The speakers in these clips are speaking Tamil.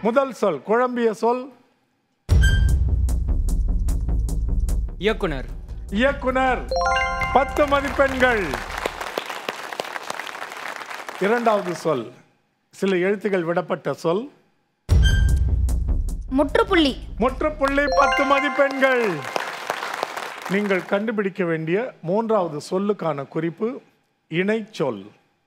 முதல் சொல் குழம்பிய சொல் இயக்குனர் இயக்குனர் பத்து மதிப்பெண்கள் இரண்டாவது சொல் சில எழுத்துகள் விடப்பட்ட சொல் முற்றுப்புள்ளி முற்றுப்புள்ளி பத்து மதிப்பெண்கள் நீங்கள் கண்டுபிடிக்க வேண்டிய மூன்றாவது சொல்லுக்கான குறிப்பு இணைச்சொல்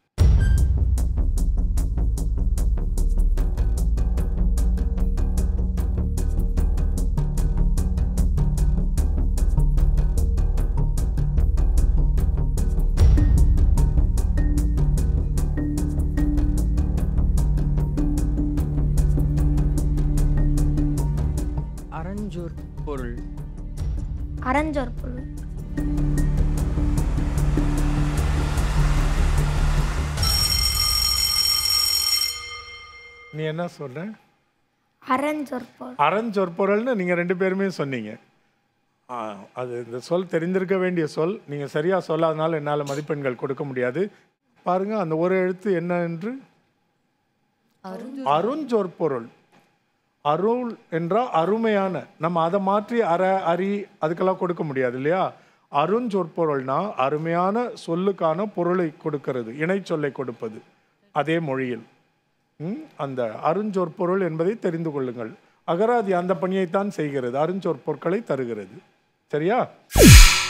அரஞ்சொர் பொருள் அரஞ்சொர் பொருள் நீ என்ன சொன்ன அரஞ்சொர் பொருள் அறஞ்சொற்பொருள்னு நீங்கள் ரெண்டு பேருமே சொன்னீங்க ஆ, அது இந்த சொல் தெரிந்திருக்க வேண்டிய சொல் நீங்கள் சரியாக சொல்லாதனால என்னால் மதிப்பெண்கள் கொடுக்க முடியாது பாருங்க அந்த ஒரு எழுத்து என்ன என்று அருஞ்சொற்பொருள் அருள் என்றால் அருமையான நம்ம அதை மாற்றி அற அரி அதுக்கெல்லாம் கொடுக்க முடியாது இல்லையா அருஞ்சொற்பொருள்னா அருமையான சொல்லுக்கான பொருளை கொடுக்கிறது இணை சொல்லை கொடுப்பது அதே மொழியில் ம், அந்த அருஞ்சொற்பொருள் என்பதை தெரிந்து கொள்ளுங்கள் அகராதி அந்த பணியைத்தான் செய்கிறது அருஞ்சொற்பொருட்களை தருகிறது சரியா